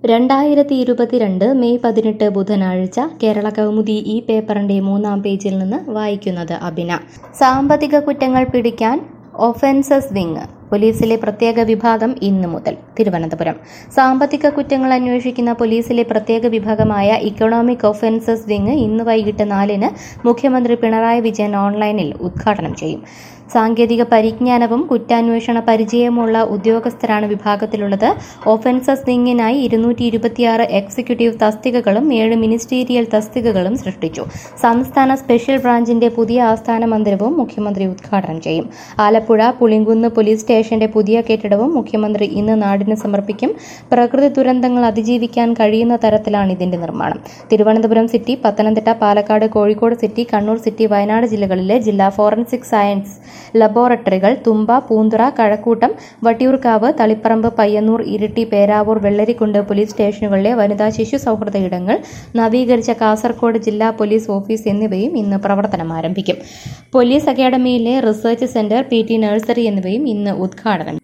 രണ്ടായിരത്തി ഇരുപത്തിരണ്ട് മെയ് പതിനെട്ട് ബുധനാഴ്ച കേരള കൗമുദി ഈ പേപ്പറിന്റെ മൂന്നാം പേജിൽ നിന്ന് വായിക്കുന്നത് അബിന സാമ്പത്തിക കുറ്റങ്ങൾ പിടിക്കാൻ ഒഫൻസസ് വിങ് പോലീസിലെ പ്രത്യേക വിഭാഗം ഇന്നു മുതൽ തിരുവനന്തപുരം സാമ്പത്തിക കുറ്റങ്ങൾ അന്വേഷിക്കുന്ന പോലീസിലെ പ്രത്യേക വിഭാഗമായ ഇക്കണോമിക് ഒഫൻസസ് വിങ് ഇന്ന് വൈകിട്ട് നാലിന് മുഖ്യമന്ത്രി പിണറായി വിജയൻ ഓൺലൈനിൽ ഉദ്ഘാടനം ചെയ്യും സാങ്കേതിക പരിജ്ഞാനവും കുറ്റാന്വേഷണ പരിചയമുള്ള ഉദ്യോഗസ്ഥരാണ് വിഭാഗത്തിലുള്ളത് ഒഫൻസസ് വിങ്ങിനായി ഇരുന്നൂറ്റി ഇരുപത്തിയാറ് എക്സിക്യൂട്ടീവ് തസ്തികകളും ഏഴ് മിനിസ്റ്റീരിയൽ തസ്തികകളും സൃഷ്ടിച്ചു സംസ്ഥാന സ്പെഷ്യൽ ബ്രാഞ്ചിന്റെ പുതിയ ആസ്ഥാന മന്ദിരവും മുഖ്യമന്ത്രി ഉദ്ഘാടനം ചെയ്യും ആലപ്പുഴ പുളിങ്കുന്ന് പോലീസ് സ്റ്റേഷന്റെ പുതിയ കെട്ടിടവും മുഖ്യമന്ത്രി ഇന്ന് നാടിന് സമർപ്പിക്കും പ്രകൃതി ദുരന്തങ്ങൾ അതിജീവിക്കാൻ കഴിയുന്ന തരത്തിലാണ് ഇതിന്റെ നിർമ്മാണം Thiruvananthapuram city Pathanamthitta Palakkad Kozhikode city Kannur city Wayanad ജില്ലകളിലെ ജില്ലാ ഫോറൻസിക് സയൻസ് ലബോറട്ടറികൾ തുമ്പ പൂന്തുറ കഴക്കൂട്ടം വട്ടിയൂർക്കാവ് തളിപ്പറമ്പ് പയ്യന്നൂർ ഇരിട്ടി പേരാവൂർ വെള്ളരിക്കുണ്ട് പോലീസ് സ്റ്റേഷനുകളിലെ വനിതാ ശിശു സൗഹൃദ ഇടങ്ങൾ നവീകരിച്ച കാസർഗോഡ് ജില്ലാ പോലീസ് ഓഫീസ് എന്നിവയും ഇന്ന് പ്രവർത്തനം ആരംഭിക്കും പോലീസ് അക്കാദമിയിലെ research centre P T nursery എന്നിവയും ഇന്ന് ഉദ്ഘാടനം